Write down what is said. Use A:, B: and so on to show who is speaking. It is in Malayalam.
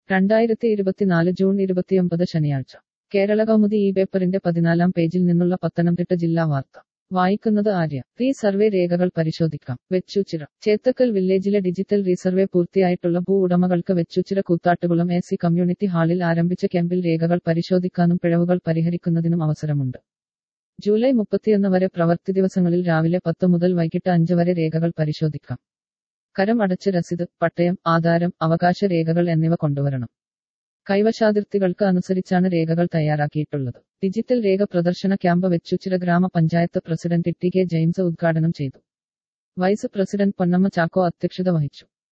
A: രണ്ടായിരത്തി ഇരുപത്തിനാല് ജൂൺ ഇരുപത്തിയൊമ്പത് ശനിയാഴ്ച കേരള കൗമുദി ഈ പേപ്പറിന്റെ പതിനാലാം പേജിൽ നിന്നുള്ള പത്തനംതിട്ട ജില്ലാ വാർത്ത വായിക്കുന്നത് ആര്യ റീ സർവേ രേഖകൾ പരിശോധിക്കാം വെച്ചൂച്ചിറ ചേത്തക്കൽ വില്ലേജിലെ ഡിജിറ്റൽ റീസർവേ പൂർത്തിയായിട്ടുള്ള ഭൂ ഉടമകൾക്ക് Vechoochira Koothattukulam A C community ഹാളിൽ ആരംഭിച്ച ക്യാമ്പിൽ രേഖകൾ പരിശോധിക്കാനും പിഴവുകൾ പരിഹരിക്കുന്നതിനും അവസരമുണ്ട് ജൂലൈ മുപ്പത്തിയൊന്ന് വരെ പ്രവൃത്തി ദിവസങ്ങളിൽ രാവിലെ പത്ത് മുതൽ വൈകിട്ട് അഞ്ച് വരെ രേഖകൾ പരിശോധിക്കാം കരം അടച്ച് രസീത് പട്ടയം ആധാരം അവകാശ രേഖകൾ എന്നിവ കൊണ്ടുവരണം കൈവശാതിർത്തികൾക്ക് അനുസരിച്ചാണ് രേഖകൾ തയ്യാറാക്കിയിട്ടുള്ളത് ഡിജിറ്റൽ രേഖ പ്രദർശന ക്യാമ്പ് വെച്ചുച്ചിറ ഗ്രാമപഞ്ചായത്ത് പ്രസിഡന്റ് ടി കെ ജെയിംസ് ഉദ്ഘാടനം ചെയ്തു വൈസ് പ്രസിഡന്റ് പൊന്നമ്മ ചാക്കോ അധ്യക്ഷത വഹിച്ചു